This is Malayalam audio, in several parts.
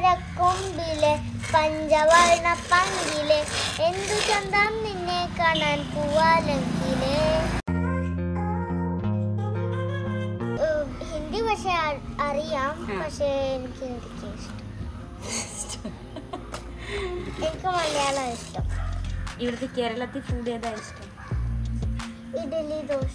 മരക്കൊമ്പിലെ പഞ്ചവർണ പങ്കിലെ എന്തു ചന്തം നിന്നെ കാണാൻ പൂവാലങ്കിലെ ഏഹ്, ഹിന്ദി പക്ഷെ അ- അറിയാം പക്ഷെ എനിക്ക് ഹിന്ദിക്ക് ഇഷ്ടം എനിക്ക് മലയാളം ഇഷ്ടം ഇവിടുത്തെ കേരളത്തിൽ ഫുഡ് ഏതാ ഇഷ്ടം ഇഡലി ദോശ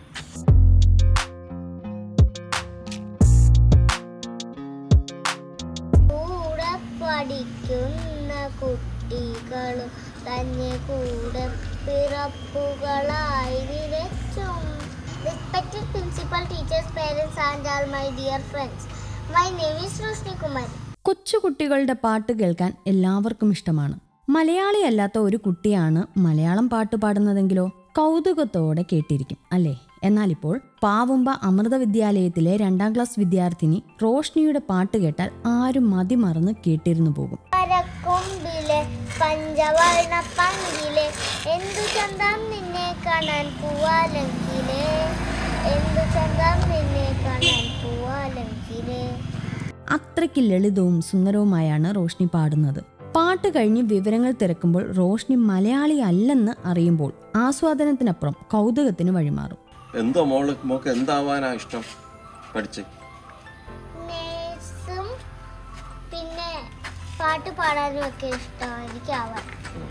കൂടെ പഠിക്കുന്ന കുട്ടികളും തന്നെ കൂടെ പിറപ്പുകളായി നിരച്ചും respected principal teachers parents and all my dear friends my name is Roshni Kumari കൊച്ചുകുട്ടികളുടെ പാട്ട് കേൾക്കാൻ എല്ലാവർക്കും ഇഷ്ടമാണ് മലയാളിയല്ലാത്ത ഒരു കുട്ടിയാണ് മലയാളം പാട്ട് പാടുന്നതെങ്കിലോ കൗതുകത്തോടെ കേട്ടിരിക്കും അല്ലേ എന്നാൽ ഇപ്പോൾ പാവുമ്പ അമൃത വിദ്യാലയത്തിലെ രണ്ടാം ക്ലാസ് വിദ്യാർത്ഥിനി റോഷ്നിയുടെ പാട്ട് കേട്ടാൽ ആരും മതിമറന്ന് കേട്ടിരുന്നു പോകും മരക്കൊമ്പിലെ പഞ്ചവർണ പങ്കിലെ എന്തു ചന്തം നിന്നെ കാണാൻ പൂവാലങ്കിലെ എന്തു ചന്തം നിന്നെ കാണാൻ പൂവാലങ്കിലെ അത്രയ്ക്ക് ലളിതവും സുന്ദരവുമായാണ് റോഷ്നി പാടുന്നത് പാട്ട് കഴിഞ്ഞ് വിവരങ്ങൾ തിരക്കുമ്പോൾ റോഷ്നി മലയാളി അല്ലെന്ന് അറിയുമ്പോൾ ആസ്വാദനത്തിനപ്പുറം കൗതുകത്തിന് വഴിമാറും എന്തോ മോള് മോക്ക് എന്താവാനാ ഇഷ്ടം പഠിച്ച് നേഴ്സും പിന്നെ പാട്ട് പാടാനും ഒക്കെ ഇഷ്ടമാണ് എനിക്ക് ആവാൻ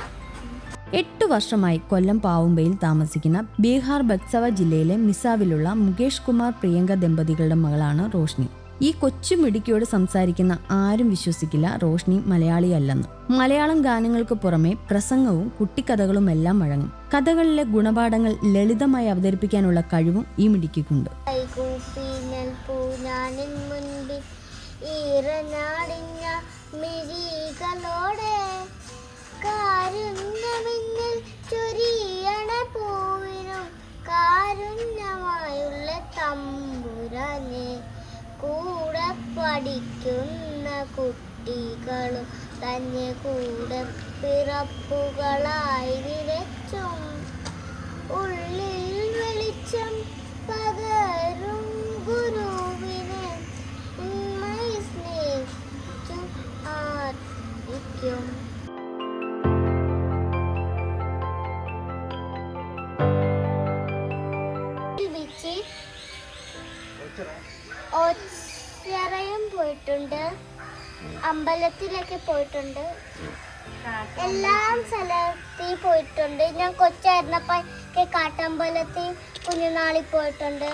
എട്ടു വർഷമായി കൊല്ലം പാവുമ്പയിൽ താമസിക്കുന്ന ബീഹാർ ബക്സവ ജില്ലയിലെ മിസാവിലുള്ള മുകേഷ് കുമാർ പ്രിയങ്ക ദമ്പതികളുടെ മകളാണ് റോഷ്നി ഈ കൊച്ചു മിടുക്കിയോട് സംസാരിക്കുന്ന ആരും വിശ്വസിക്കില്ല റോഷ്നി മലയാളിയല്ലെന്ന് മലയാളം ഗാനങ്ങൾക്ക് പുറമെ പ്രസംഗവും കുട്ടിക്കഥകളും എല്ലാം വഴങ്ങും കഥകളിലെ ഗുണപാഠങ്ങൾ ലളിതമായി അവതരിപ്പിക്കാനുള്ള കഴിവും ഈ മിടുക്കിക്കുണ്ട് കൈകൂപ്പി നിൽപ്പൂ ഞാനിൻ മുൻപിൽ ഈറനാടിഞ്ഞ മിഴികളോടെ കാരുണ്യമിന്നിൽ ചൊരിയണ പൂവിനും കാരുണ്യമായുള്ള തമ്പുരാനെ കൂടെ പഠിക്കുന്ന കുട്ടികളും തന്നെ കൂടെ പിറപ്പുകളായി നിരച്ചും ഉള്ളിൽ വെളിച്ചം പകരും ഗുരുവിനെ ഉണ്മയെ സ്നേഹിച്ചു ആദിക്കും ബീച്ചിൽ ഓച്ചിറയും പോയിട്ടുണ്ട് അമ്പലത്തിലൊക്കെ പോയിട്ടുണ്ട് എല്ലാം സ്ഥലത്തിൽ പോയിട്ടുണ്ട് ഞാൻ കൊച്ചായിരുന്നപ്പോ ഒക്കെ കാട്ടമ്പലത്തിൽ കുഞ്ഞുനാളിൽ പോയിട്ടുണ്ട്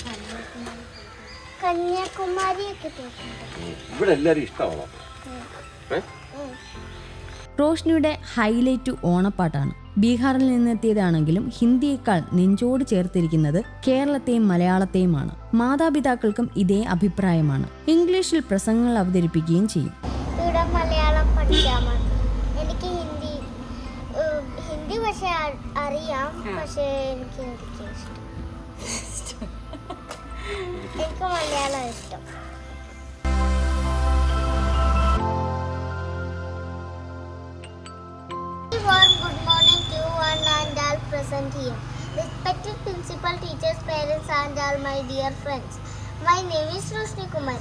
കന്യാകുമാരിയൊക്കെ പോയിട്ടുണ്ട് ഇവിടെ എല്ലാരും ഇഷ്ടമാണോ ഏ ഉം. റോഷ്നിയുടെ ഹൈലൈറ്റ് ഓണപ്പാട്ടാണ് ബീഹാറിൽ നിന്നെത്തിയതാണെങ്കിലും ഹിന്ദിയേക്കാൾ നെഞ്ചോട് ചേർത്തിരിക്കുന്നത് കേരളത്തെയും മലയാളത്തെയുമാണ് മാതാപിതാക്കൾക്കും ഇതേ അഭിപ്രായമാണ് ഇംഗ്ലീഷിൽ പ്രസംഗങ്ങൾ അവതരിപ്പിക്കുകയും ചെയ്യും ഇവിടെ മലയാളം പഠിക്കാൻ മതി എനിക്ക് ഹിന്ദി ഏഹ്, ഹിന്ദി പക്ഷെ അ- അറിയാം പക്ഷെ എനിക്ക് ഹിന്ദിക്ക് ഇഷ്ടം എനിക്ക് മലയാളം ഇഷ്ടം warm good morning to one and all present here. Respected principal, teachers, parents and all my dear friends. My name is Roshni Kumar.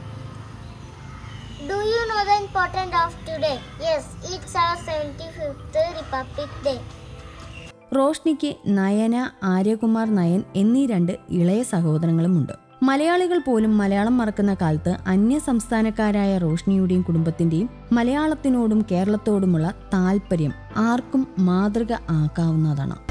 Do you know the importance of today? Yes, it's our 75th Republic Day. റോഷ്നിക്ക് നയന ആര്യകുമാർ നയൻ എന്നീ രണ്ട് ഇളയ സഹോദരങ്ങളുമുണ്ട് മലയാളികൾ പോലും മലയാളം മറക്കുന്ന കാലത്ത് അന്യ സംസ്ഥാനക്കാരായ റോഷ്നിയുടെയും കുടുംബത്തിന്റെയും മലയാളത്തിനോടും കേരളത്തോടുമുള്ള താല്പര്യം ആർക്കും മാതൃക ആക്കാവുന്നതാണ്